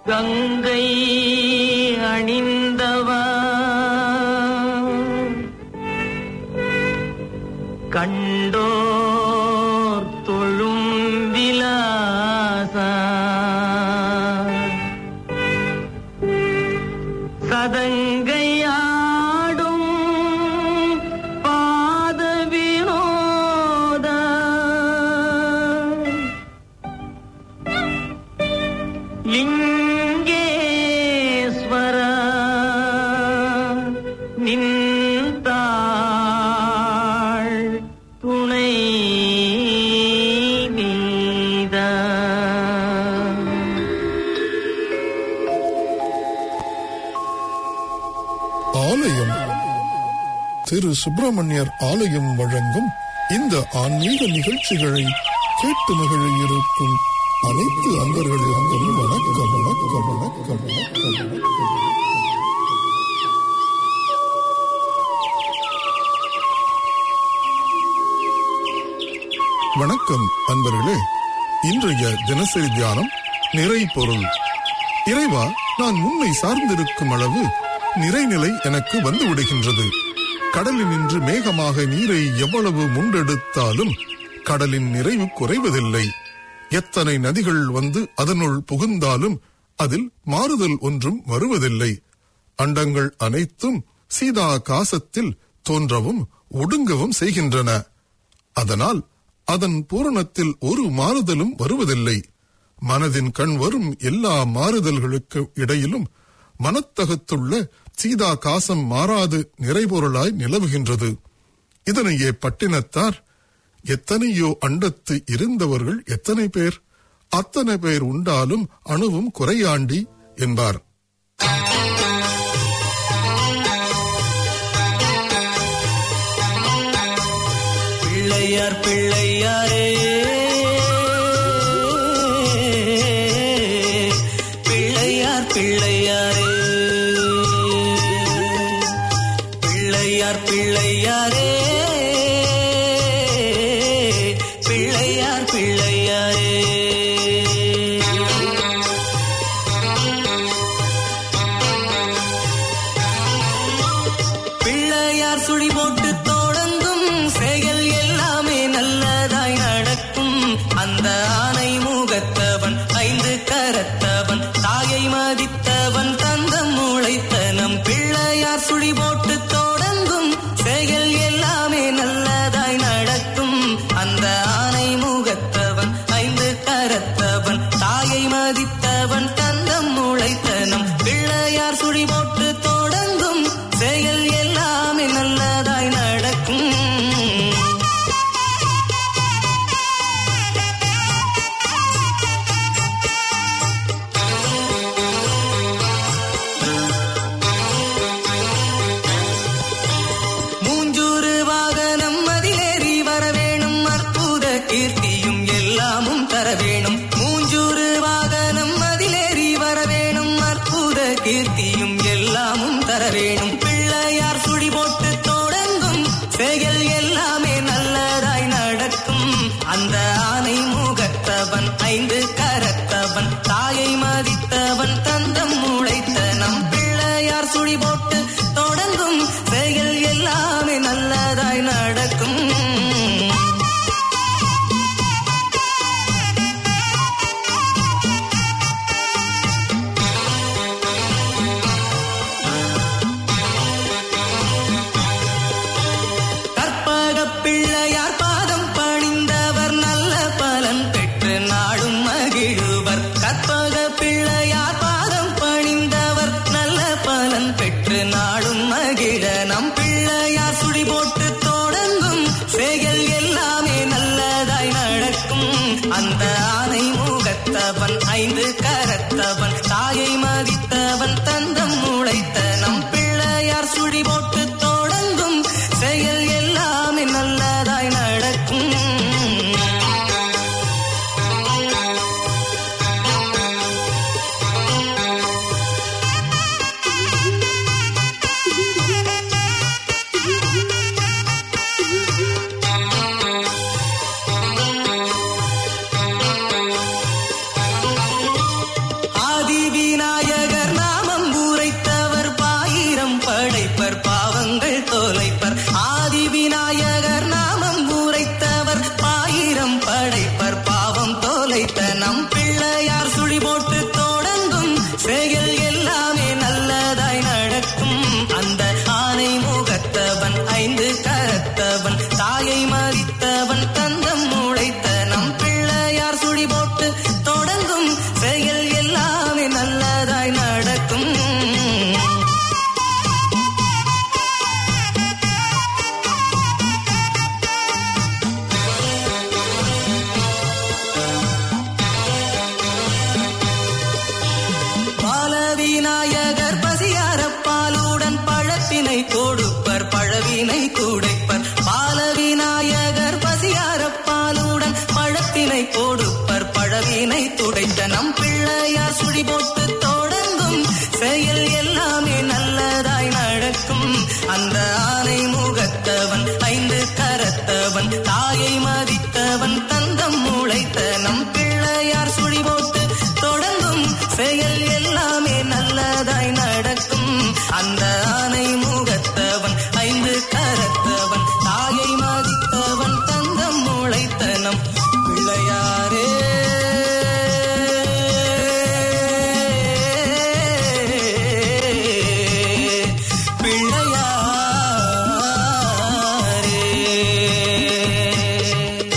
கங்கை அணிந்தவா கண்டோர் தொழும் விலாசா சதங்கையாடும் பாத வினோத லிங்கேஸ்வர நின்றாள் துணை நீத ஆலயம் திரு சுப்பிரமணியர் ஆலயம் வழங்கும் இந்த ஆன்மீக நிகழ்ச்சிகளை கேட்டு மகிழ இருக்கும் அனைத்து அன்பர்களுக்கும் வணக்கம் வணக்கம் வணக்கம் வணக்கம் வணக்கம் வணக்கம் அன்பர்களே இன்றைய தினசரி தியானம் நிறை பொருள் இறைவா நான் உன்னை சார்ந்திருக்கும் அளவு நிறைநிலை எனக்கு வந்து விடுகின்றது கடலில் நின்று மேகமாக நீரை எவ்வளவு முண்டெடுத்தாலும் கடலின் நிறைவு குறைவதில்லை எத்தனை நதிகள் வந்து அதனுள் புகுந்தாலும் அதில் மாறுதல் ஒன்றும் வருவதில்லை அண்டங்கள் அனைத்தும் சீதா காசத்தில் தோன்றவும் ஒடுங்கவும் செய்கின்றன அதனால் அதன் பூரணத்தில் ஒரு மாறுதலும் வருவதில்லை மனதின் கண் வரும் எல்லா மாறுதல்களுக்கு இடையிலும் மனத்தகத்துள்ள சீதா காசம் மாறாது நிறைபொருளாய் நிலவுகின்றது இதனையே பட்டினத்தார் எத்தனையோ அண்டத்து இருந்தவர்கள் எத்தனை பேர் அத்தனை பேர் உண்டாலும் அணுவும் குறையாண்டி என்பார் பிள்ளையார் பிள்ளையாரே பிள்ளையார் பிள்ளையாரே பிள்ளையார் பிள்ளையாரே பிள்ளையார் பிள்ளையாரே பிள்ளையார் சுழி போட்டு தொடங்கும் செயல் எல்லாமே நல்லதாய் நடக்கும் அந்த ஆனை முகத்தவன் ஐந்து கரத்தவன் தாயை மதித்தவன் தந்தம் முளைத்தனம் பிள்ளையார் சுழி போட்டு தொடங்கும் செயல் எல்லாமே நல்லதாய் நடக்கும் அந்த ஆனை முகத்தவன் ஐந்து கரத்தவன் தாயை மதித்தவன் தந்தம் முளைத்தனம் பிள்ளையார் சுழி போட்டு தொடங்கும் செயல் எல்லாமே நல்லதாய் நடக்கும் மூஞ்சூறு வாகனம் அதிலேறி வர வேணும் அற்புத கீர்த்தியும் எல்லாமும் தர வேணும் மூஞ்சூறு வாகனம் அதிலேறி வர வேணும் அற்புத கீர்த்தியும் எல்லாமும் தர வேணும் பிள்ளையார் சுழி போட்டு தொடங்கும் செயல் எல்லாமே நல்லதாய் நடக்கும் அந்த ஆனை முகத்தவன் ஐந்து கரத்தவன் தாயை மதித்தவன் தந்தம் முளைத்த நம் பிள்ளையார் சுழி போட்டு தொடங்கும் செயல் எல்லாமே நல்லதாய் நடக்கும் விநாயகர் பசியாரப்பாலுடன் பழத்தினை கொடுப்பர் பழவினை துடைப்பர் பால விநாயகர் பசியாரப்பாலுடன் பழத்தினை கொடுப்பர் பழவினை துடைத்த நம் பிள்ளையார் சுழி போட்டு தொடங்கும் செயல் எல்லாமே நல்லதாய் நடக்கும் அந்த ஆனை முகத்தவன் ஐந்து கரத்தவன் தாயை மதித்தவன் தந்தம் முளைத்த நம் பிள்ளையார் சுழி போட்டு தொடங்கும் செயல் எல்லாமே நல்லதாய் நடக்கும் அந்த ஆனை முகத்தவன் ஐந்து கரத்தவன் தாயை மதித்தவன் தந்தம் முளைத்த நம் பிள்ளையாரே பிள்ளையாரே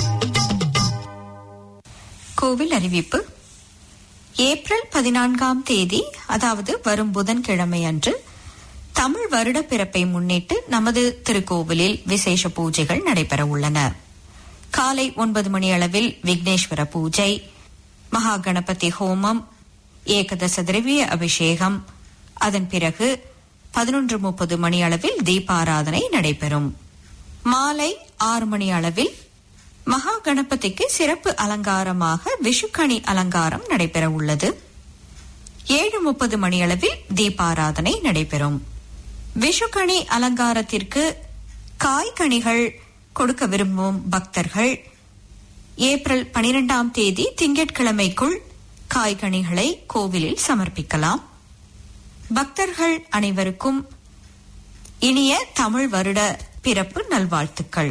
கோவில் அறிவிப்பு ஏப்ரல் பதினான்காம் தேதி அதாவது வரும் புதன்கிழமை அன்று தமிழ் வருட பிறப்பை முன்னிட்டு நமது திருக்கோவிலில் விசேஷ பூஜைகள் நடைபெற உள்ளன காலை ஒன்பது மணி அளவில் விக்னேஸ்வர பூஜை மகா கணபதி ஹோமம் ஏகதச திரவிய அபிஷேகம் அதன் பிறகு பதினொன்று முப்பது மணி அளவில் தீபாராதனை நடைபெறும் மாலை ஆறு மணி அளவில் மகா கணபதிக்கு சிறப்பு அலங்காரமாக விஷுக்கணி அலங்காரம் நடைபெற உள்ளது ஏழு முப்பது மணியளவில் தீபாராதனை நடைபெறும் விஷுக்கணி அலங்காரத்திற்கு காய்கனிகள் கொடுக்க விரும்பும் பக்தர்கள் ஏப்ரல் பனிரெண்டாம் தேதி திங்கட்கிழமைக்குள் காய்கனிகளை கோவிலில் சமர்ப்பிக்கலாம் பக்தர்கள் அனைவருக்கும் இனிய தமிழ் வருட பிறப்பு நல்வாழ்த்துக்கள்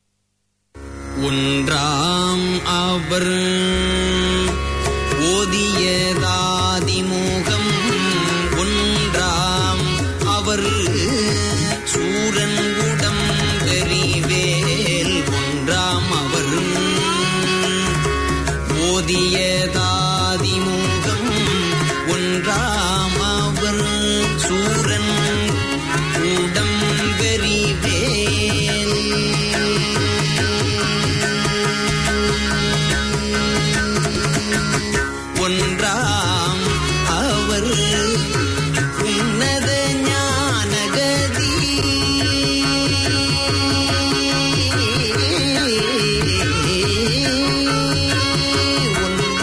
ஒன்றாம் அவர் ஓதியதாதிமுகம் ஒன்றாம் அவர் சூரன் உடம் பெரிவேல் ஒன்றாம் அவர் ஓதியதாதிமுகம் ஒன்றாம் அவர் சூரன் உடம் பெரிவேல் ஒன்றாம் அவர் உன்னத ஞானகதி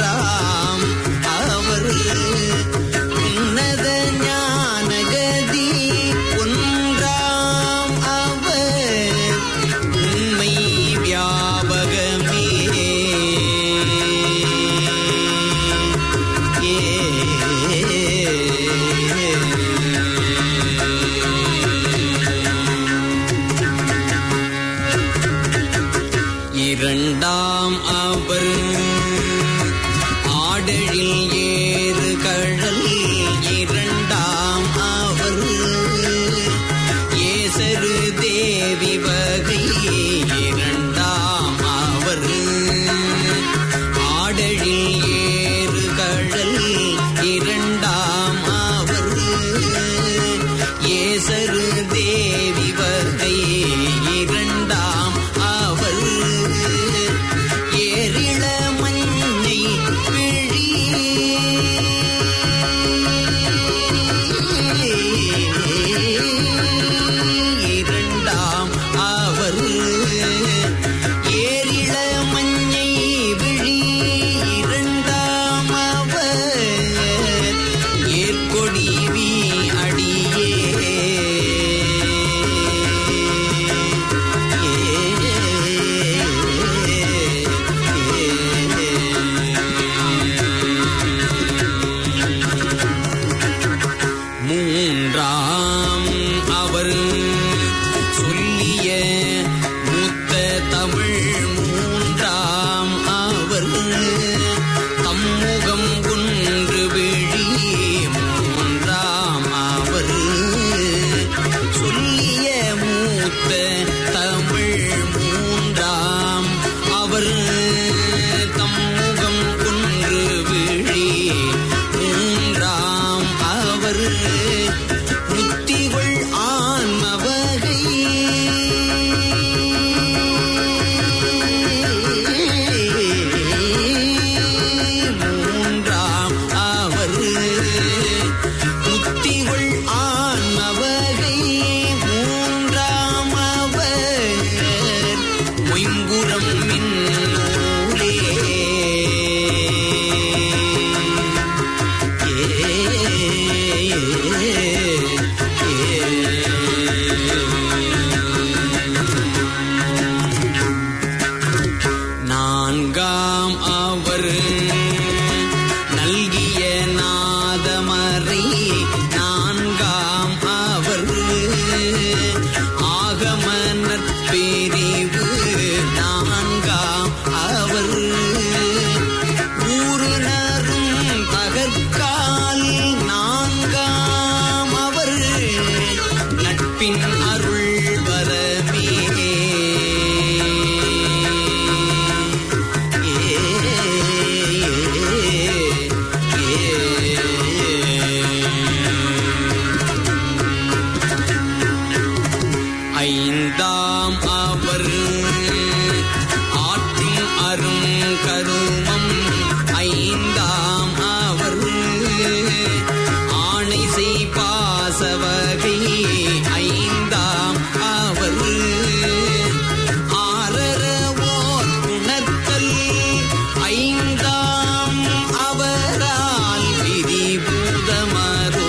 ஒன்றாம் அவர் உன்னத ஞானகதி பின் அருள் வரமே ஐந்தாம் அவர் ஆற்றின் அரும் கருமம் ஐந்தாம் அவர் ஆணை செய் பாசவகை ஐந்தாம் அவர் ஆரரவோர் உணர்த்தல் ஐந்தாம் அவரால் விதிபூதமரோ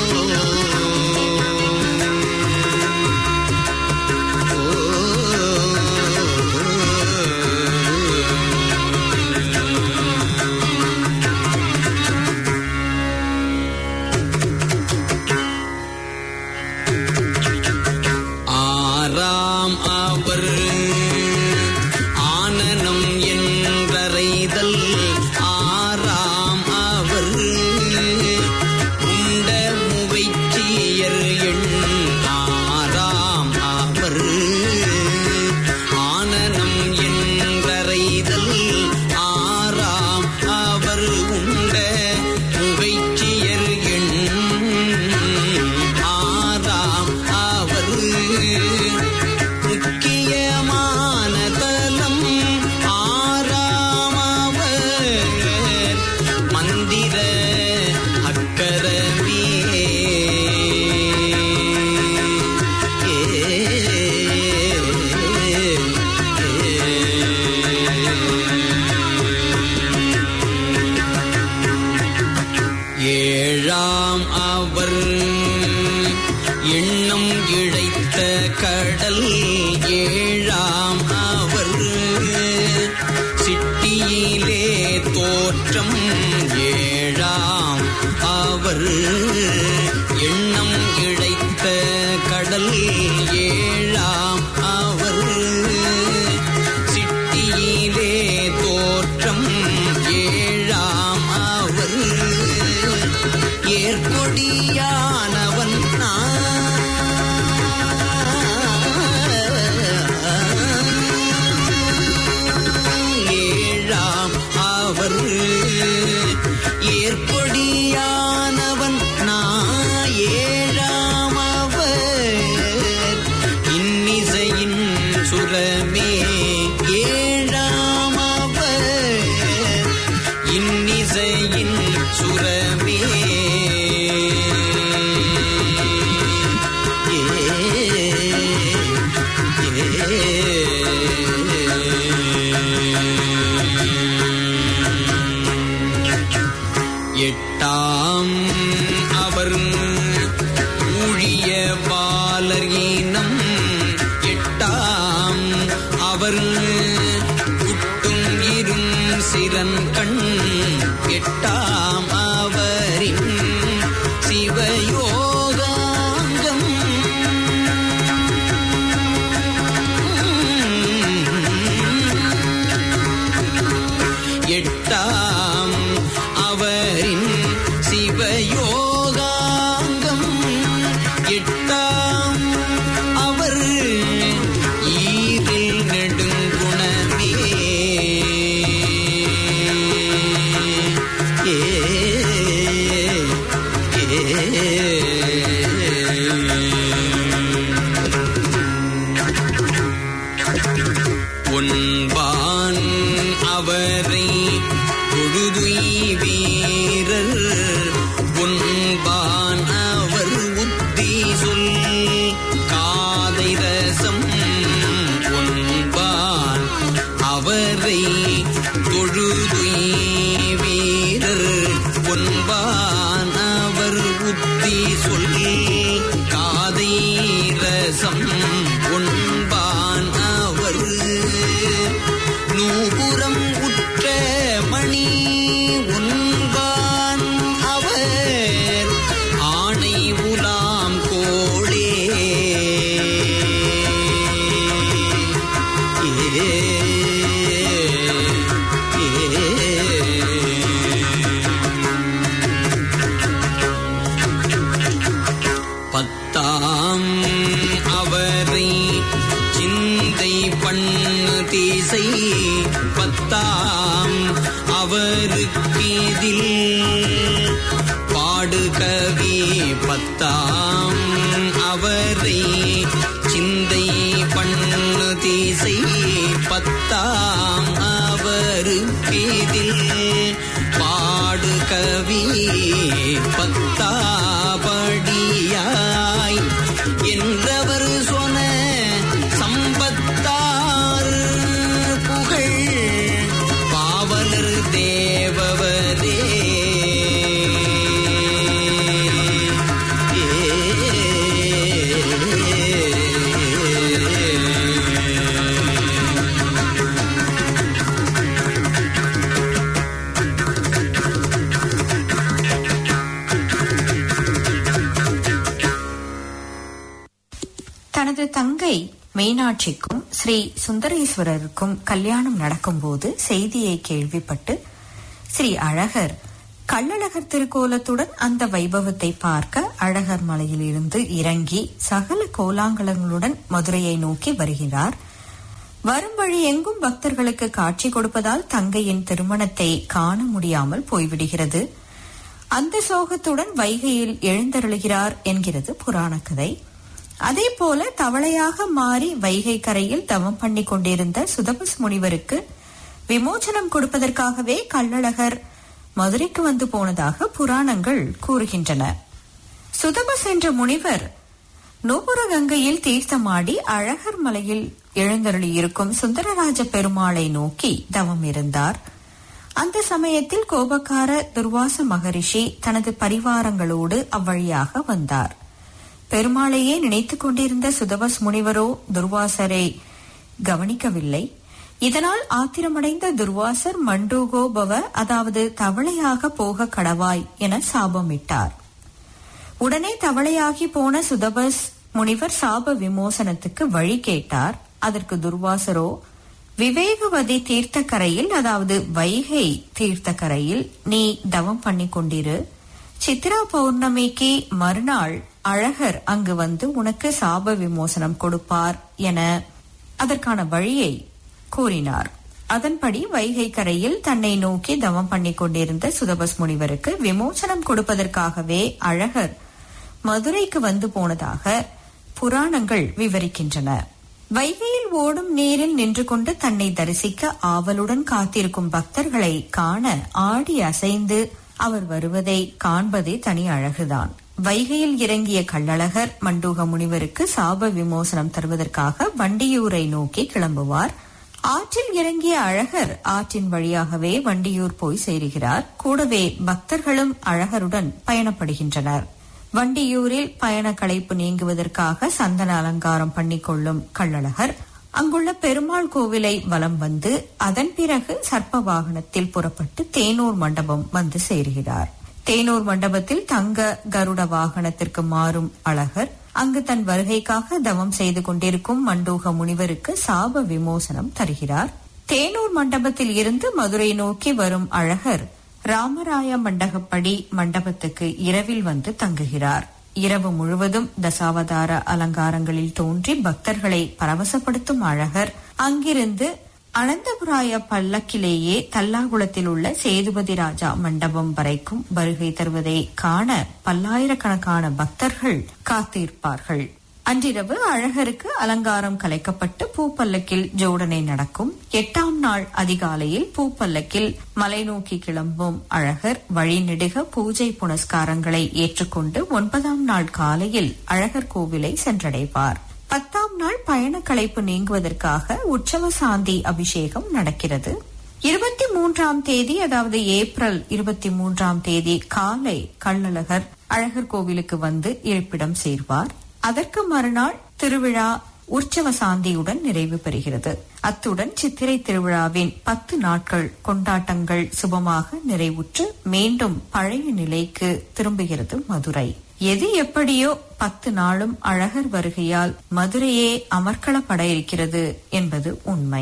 ஆறாம் அவர் ஆனனம் என்றறைதல் ஆறாம் அவர் உண்ட முகைச்சியர் எண் ஆறாம் அவர் ஆனனம் என்றறைதல் ஆறாம் அவர் உண்ட முகைச்சியர் எண் ஆறாம் அவர் முக்கியமான தலம் ஆறாம் அவர் மந்திர அக்கரமே ஏழாம் அவர் எண்ணம் இழைத்த கடல் ஏழாம் அவர் சிட்டியிலே தோற்றம் ஏழாம் அவர் எண்ணம் இழைத்த கடல் ஏழாம் அவர் சிட்டியிலே தோற்றம் ஏழாம் அவர் ஏற்பொடியானவன் ஏழாம் அவர் ஏற்பொடியானவன் நான் ஏழாம் அவர் இன்னிசையின் சுரமே ஏழாம் அவர் இன்னிசையின் சுரமே எட்டாம் அவர் ஊழிய பாலர் ஈனம் எட்டாம் அவர் குட்டும் இரும் சிரன் கண் எட்டாம் அவரின் சிவயோகாங்கம் எட்டாம் அவரின் சிவயோகாங்கம் எட்டாம் அவர் ஈரில் நெடுங்குணமே ஏ ஒன்பான் அவரை தொழுதுய் வீரர் ஒன்பான் அவர் உத்தி சொல் காதை ரசம் ஒன்பான் அவரை தொழுதுய் வீரர் ஒன்பான் அவர் உத்தி சொல் காதை ரசம் ஒன்பான் அவர் நூபுரம் உற்ற மணி உண்பான் அவர் ஆணை உலாம் கோளே ஏ ஏ திசை பத்தாம் அவருக்கேதில் பாடுகவி பத்தாம் அவரை சிந்தை பண்ணு திசை பத்தாம் அவருக்கேதில் பாடுகவி பத்தாபடியாய் என்றவர் சொன்ன சம்பத்தார் புகழ் பாவலர் தேவவரே தனது தங்கை மீனாட்சிக்கும் ஸ்ரீ சுந்தரேஸ்வரருக்கும் கல்யாணம் நடக்கும்போது செய்தியை கேள்விப்பட்டு ஸ்ரீ அழகர் கள்ளழகர் திருக்கோலத்துடன் அந்த வைபவத்தை பார்க்க அழகர் மலையிலிருந்து இறங்கி சகல கோலாங்கலங்களுடன் மதுரையை நோக்கி வருகிறார் வரும் வழி எங்கும் பக்தர்களுக்கு காட்சி கொடுப்பதால் தங்கையின் திருமணத்தை காண முடியாமல் போய்விடுகிறது அந்த சோகத்துடன் வைகையில் எழுந்தருளுகிறார் என்கிறது புராண கதை அதே போல தவளையாக மாறி வைகை கரையில் தவம் பண்ணி கொண்டிருந்த சுதபஸ் முனிவருக்கு விமோசனம் கொடுப்பதற்காகவே கள்ளழகர் மதுரைக்கு வந்து போனதாக புராணங்கள் கூறுகின்றன சுதபஸ் என்ற முனிவர் நூபுர கங்கையில் தீர்த்தமாடி அழகர் மலையில் எழுந்தருளியிருக்கும் சுந்தரராஜ பெருமாளை நோக்கி தவம் இருந்தார் அந்த சமயத்தில் கோபக்கார துர்வாச மகரிஷி தனது பரிவாரங்களோடு அவ்வழியாக வந்தார் பெருமாளையே நினைத்துக் கொண்டிருந்த சுதபஸ் முனிவரோ துர்வாசரை கவனிக்கவில்லை இதனால் ஆத்திரமடைந்த துர்வாசர் மண்டூகோபவ அதாவது தவளையாக போக கடவாய் என சாபமிட்டார் உடனே தவளையாகி போன சுதபஸ் முனிவர் சாப விமோசனத்துக்கு வழி கேட்டார் அதற்கு துர்வாசரோ விவேகவதி தீர்த்தக்கரையில் அதாவது வைகை தீர்த்தக்கரையில் நீ தவம் பண்ணி கொண்டிரு சித்ரா பௌர்ணமிக்கு மறுநாள் அழகர் அங்கு வந்து உனக்கு சாப விமோசனம் கொடுப்பார் என அதற்கான வழியை கூறினார் அதன்படி வைகை கரையில் தன்னை நோக்கி தவம் பண்ணி கொண்டிருந்த சுதபஸ் முனிவருக்கு விமோசனம் கொடுப்பதற்காகவே அழகர் மதுரைக்கு வந்து போனதாக புராணங்கள் விவரிக்கின்றன வைகையில் ஓடும் நீரில் நின்று கொண்டு தன்னை தரிசிக்க ஆவலுடன் காத்திருக்கும் பக்தர்களை காண ஆடி அசைந்து அவர் வருவதை காண்பதே தனி அழகுதான் வைகையில் இறங்கிய கள்ளழகர் மண்டூக முனிவருக்கு சாப விமோசனம் தருவதற்காக வண்டியூரை நோக்கி கிளம்புவார் ஆற்றில் இறங்கிய அழகர் ஆற்றின் வழியாகவே வண்டியூர் போய் சேருகிறார் கூடவே பக்தர்களும் அழகருடன் பயணப்படுகின்றனர் வண்டியூரில் பயண களைப்பு நீங்குவதற்காக சந்தன அலங்காரம் பண்ணிக்கொள்ளும் கள்ளழகர் அங்குள்ள பெருமாள் கோவிலை வலம் வந்து அதன் பிறகு சர்ப்ப வாகனத்தில் புறப்பட்டு தேனூர் மண்டபம் வந்து சேருகிறார் தேனூர் மண்டபத்தில் தங்க கருட வாகனத்திற்கு மாறும் அழகர் அங்கு தன் வருகைக்காக தவம் செய்து கொண்டிருக்கும் மண்டூக முனிவருக்கு சாப விமோசனம் தருகிறார் தேனூர் மண்டபத்தில் இருந்து மதுரை நோக்கி வரும் அழகர் ராமராய மண்டகப்படி மண்டபத்துக்கு இரவில் வந்து தங்குகிறார் இரவு முழுவதும் தசாவதார அலங்காரங்களில் தோன்றி பக்தர்களை பரவசப்படுத்தும் அழகர் அங்கிருந்து அனந்தபுராய பல்லக்கிலேயே தல்லாகுளத்தில் உள்ள சேதுபதி ராஜா மண்டபம் வரைக்கும் வருகை தருவதை காண பல்லாயிரக்கணக்கான பக்தர்கள் காத்திருப்பார்கள் அன்றிரவு அழகருக்கு அலங்காரம் கலைக்கப்பட்டு பூப்பல்லக்கில் ஜோடனை நடக்கும் எட்டாம் நாள் அதிகாலையில் பூப்பல்லக்கில் மலை நோக்கி கிளம்பும் அழகர் வழிநெடுக பூஜை புனஸ்காரங்களை ஏற்றுக்கொண்டு ஒன்பதாம் நாள் காலையில் அழகர் கோவிலை சென்றடைவார் பத்தாம் நாள் பயண களைப்பு நீங்குவதற்காக உற்சவ சாந்தி அபிஷேகம் நடக்கிறது இருபத்தி மூன்றாம் தேதி அதாவது ஏப்ரல் இருபத்தி மூன்றாம் தேதி காலை கள்ளழகர் அழகர் கோவிலுக்கு வந்து இருப்பிடம் சேர்வார் அதற்கு மறுநாள் திருவிழா உற்சவ சாந்தியுடன் நிறைவு பெறுகிறது அத்துடன் சித்திரை திருவிழாவின் பத்து நாட்கள் கொண்டாட்டங்கள் சுபமாக நிறைவுற்று மீண்டும் பழைய நிலைக்கு திரும்புகிறது மதுரை எது எப்படியோ பத்து நாளும் அழகர் வருகையால் மதுரையே அமர்க்களப்பட இருக்கிறது என்பது உண்மை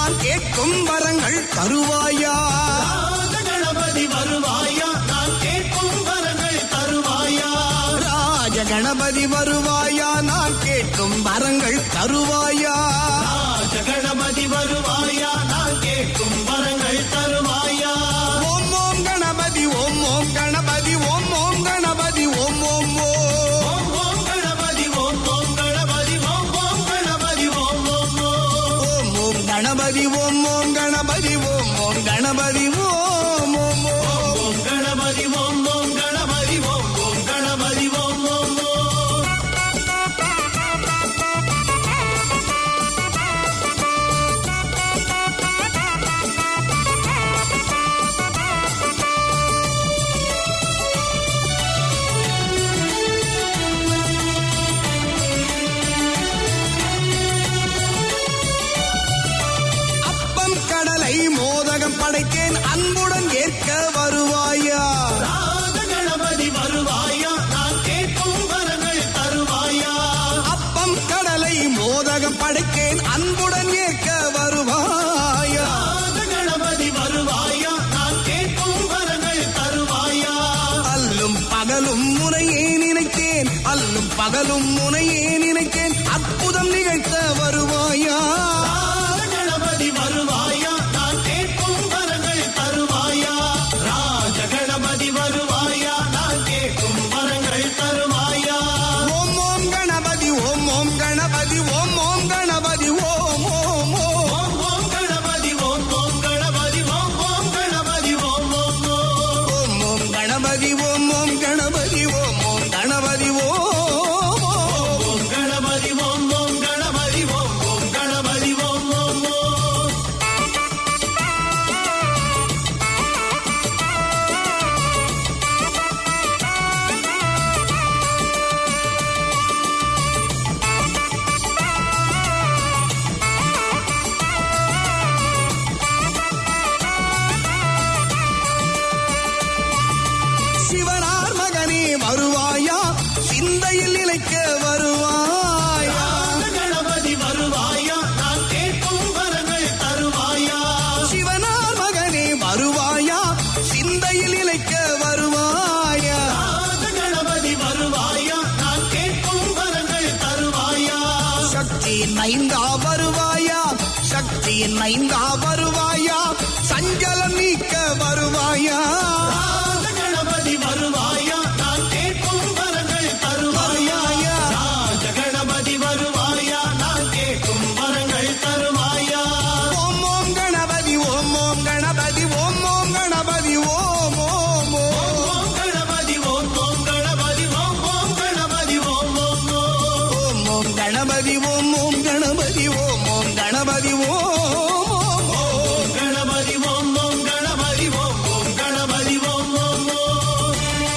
நான் கேட்கும் வரங்கள் தருவாயா கணபதி வருவாயா நான் கேட்கும் வரங்கள் தருவாயா ராஜ கணபதி வருவாயா நான் கேட்கும் வரங்கள் தருவாயா ராஜ கணபதி வருவாயா நான் கேட்கும் வரங்கள் தருவாயா ஓம் ஓம் கணபதி ஓம் ஓம் கணபதி ஓம் ஓம் கணபதி ஓம் ஓம் ஓம் ஓம் ஓம் கணபதி ஓம் ஓம் கணபதி ஓம் ஓம் கணபதி ஓம் ஓம் ஓம் ஓம் ஓம் கணபதி ஓம் ஓம் கணபதி ஓம் ஓம் கணபதி ஓம் ஓம் ஓம் ஓம் கணபதி ஓம் ஓம் கணபதி ஓம் ஓம் கணபதி ஓம் ஓம் ஓம் அப்பம் கடலை மோதகம் படைத்தேன் அன்புடன் ஏற்க வருவாயா ராஜ கணபதி வருவாயா நான் கேட்கும் வரங்கள் தருவாயா அப்பம் கடலை மோதகம் படைத்தேன் அன்புடன் ஏற்க வருவாயா ராஜ கணபதி வருவாயா நான் கேட்கும் வரங்கள் தருவாயா அல்லும் பகலும் முனையே நினைத்தேன் அல்லும் பகலும் முனையே நினைத்தேன் அற்புதம் நிகழ்த்த வருவாயா ராஜ கணபதி வருவாயா நான் கேட்கும் வரங்கள் தருவாயா ராஜ கணபதி வருவாயா நான் கேட்கும் வரங்கள் தருவாயா ஓம் ஓம் கணபதி ஓம் ஓம் கணபதி ஓம் ஓம் கணபதி ஓம் ஓம் ஓம் ஓம் ஓம் கணபதி ஓம் ஓம் கணபதி ஓம் ஓம் கணபதி ஓம் ஓம் ஓம் ஓம் ஓம் கணபதி ஓம் ஓம் கணபதி ஓம் ஓம் கணபதி ஓம் ஓம் ஓம் கணபதி ஓம் ஓம் கணபதி ஓம் ஓம் கணபதி ஓம் ஓம் ஓம் சிவனார் மகனே வருவாயா சிந்தையில் நிலைக்க வருவாயா ராஜ கணபதி வருவாயா நான் கேட்கும் வரங்கள் தருவாயா சிவனார் மகனே வருவாயா சிந்தையில் நிலைக்க வருவாயா ராஜ கணபதி வருவாயா நான் கேட்கும் வரங்கள் தருவாயா சக்தியின் மைந்தா வருவாயா சக்தியின் மைந்தா வருவாயா சஞ்சலம் நீக்க வருவாயா ராஜ கணபதி வருவாயா நான் கேட்கும் வரங்கள் தருவாயா வருவாயா ராஜ கணபதி வருவாயா நான் கேட்கும் வரங்கள் தருவாயா ஓம் ஓம் கணபதி ஓம் ஓம் கணபதி ஓம் ஓம் கணபதி ஓம் ஓம் ஓம் ஓம் கணபதி ஓம் ஓம் கணபதி ஓம் ஓம் கணபதி ஓம் ஓம் ஓம் ஓம் ஓம் கணபதி ஓம் ஓம் கணபதி ஓம் ஓம் கணபதி ஓம் ஓம் ஓம் கணபதி ஓம் ஓம் கணபதி ஓம் ஓம் கணபதி ஓம் ஓம் ஓம்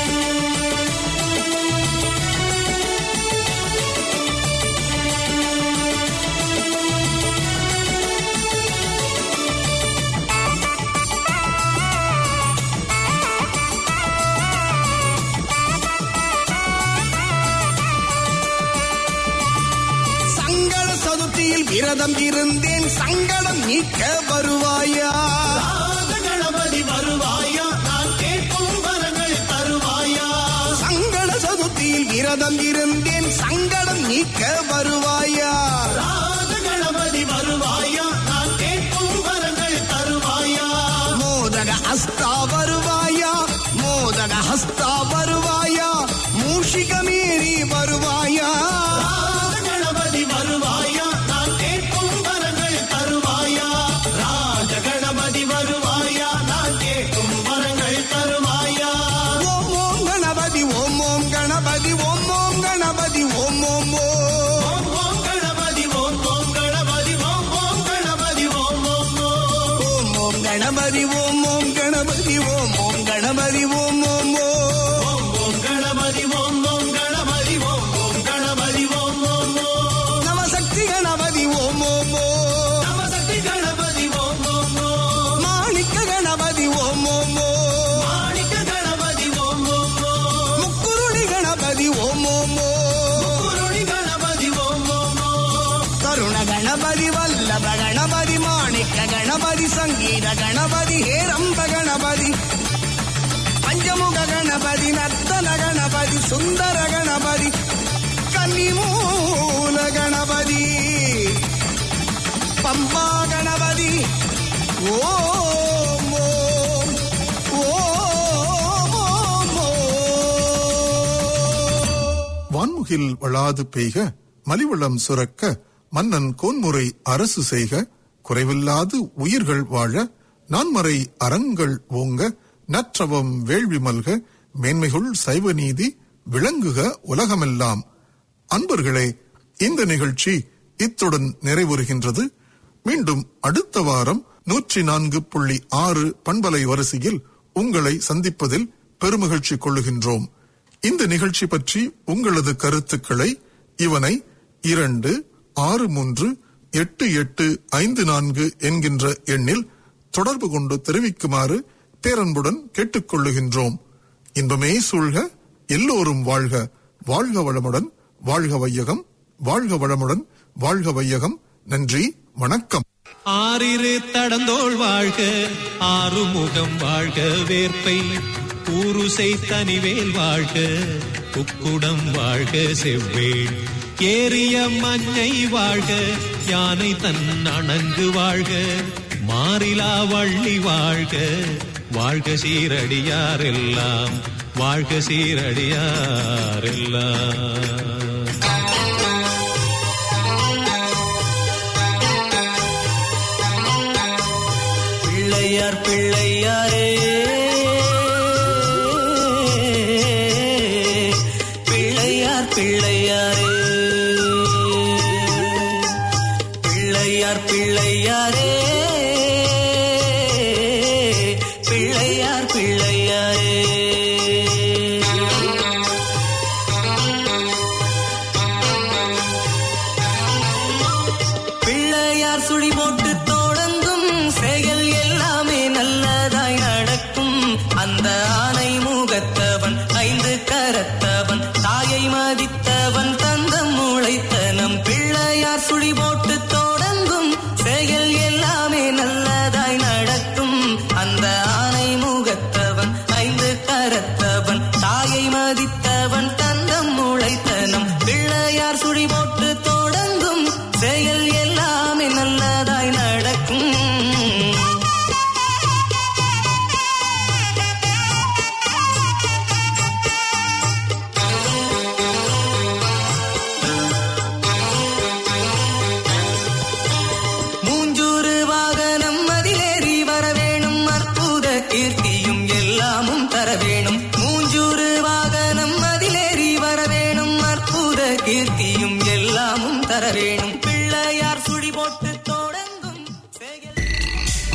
சங்கட சதுர்த்தியில் விரதம் இருந்தேன் சங்கடம் நீக்க வருவாயா ராஜ கணபதி வருவாயா நான் கேட்கும் வரங்கள் தருவாயா சங்கட சதுர்த்தியில் விரதம் இருந்தேன் சங்கடம் நீக்க வருவாயா ராஜ கணபதி வருவாயா நான் கேட்கும் வரங்கள் தருவாயா மோதக ஹஸ்தா வருவாயா மோதக ஹஸ்தா வருவாயா மூஷிக மீறி வருவாயா ராஜ கணபதி வருவாயா நான் கேட்கும் வரங்கள் தருவாயா ராஜ கணபதி வருவாயா நான் கேட்கும் வரங்கள் தருவாயா ஓம் ஓம் கணபதி ஓம் ஓம் கணபதி ஓம் ஓம் கணபதி ஓம் ஓம் ஓம் ஓம் ஓம் கணபதி ஓம் ஓம் கணபதி ஓம் ஓம் கணபதி ஓம் ஓம் ஓம் ஓம் ஓம் கணபதி ஓம் ஓம் கணபதி ஓம் ஓம் கணபதி ஓம் ஓம் ஓம் ஓம் ஓம் கணபதி ஓம் ஓம் கணபதி ஓம் ஓம் கணபதி ஓம் ஓம் ஓம் நவசக்தி கணபதி ஓம் ஓம் ஓம் நவசக்தி கணபதி ஓம் ஓம் ஓம் மாணிக்க கணபதி ஓம் ஓம் ஓம் மாணிக்க கணபதி ஓம் ஓம் ஓம் முக்குருணி கணபதி ஓம் ஓம் ஓம் குருணி கணபதி ஓம் ஓம் ஓம் கருண கணபதி வல்லப கணபதி மாணிக்க கணபதி ஹேரம்ப கணபதி பஞ்சமுக கணபதி நர்த்தன கணபதி சுந்தர கணபதி கன்னிமூல கணபதி பம்பா கணபதி ஓம் ஓம் ஓம் ஓம் ஓம் வான்முகில் வளாது பெய்க மலிவளம் சுரக்க மன்னன் கோன்முறை அரசு செய்க குறைவில்லாது உயிர்கள் வாழ நான்மறை அறங்கள் ஓங்க நற்றவம் வேள்வி மல்க மேன்மைகுள் சைவ நீதி விளங்குக உலகமெல்லாம் அன்பர்களே இந்த நிகழ்ச்சி இத்துடன் நிறைவுறுகின்றது மீண்டும் அடுத்த வாரம் நூற்றி நான்கு புள்ளி ஆறு பண்பலை வரிசையில் உங்களை சந்திப்பதில் பெருமகிழ்ச்சி கொள்ளுகின்றோம் இந்த நிகழ்ச்சி பற்றி உங்களது கருத்துக்களை இவனை இரண்டு ஆறு மூன்று எட்டு எட்டு ஐந்து நான்கு என்கின்ற எண்ணில் தொடர்பு கொண்டு தெரிவிக்குமாறு பேரன்புடன் கேட்டுக்கொள்ளுகின்றோம் இன்பமே சூழ்க எல்லோரும் வாழ்க வாழ்க வளமுடன் வாழ்க வையகம் வாழ்க வளமுடன் வாழ்க வையகம் நன்றி வணக்கம் ஆறிரு தடந்தோள் வாழ்க ஆறுமுகம் வாழ்க வேற்பை ஊருசை தனிவேல் வாழ்க குக்குடம் வாழ்க செவ்வேள் ஏறிய மஞ்சை வாழ்க யானை தன் அணங்கு வாழ்க மாறிலா வள்ளி வாழ்க வாழ்க சீரடியாரெல்லாம் வாழ்க சீரடியாரெல்லாம் பிள்ளையார் பிள்ளையாரே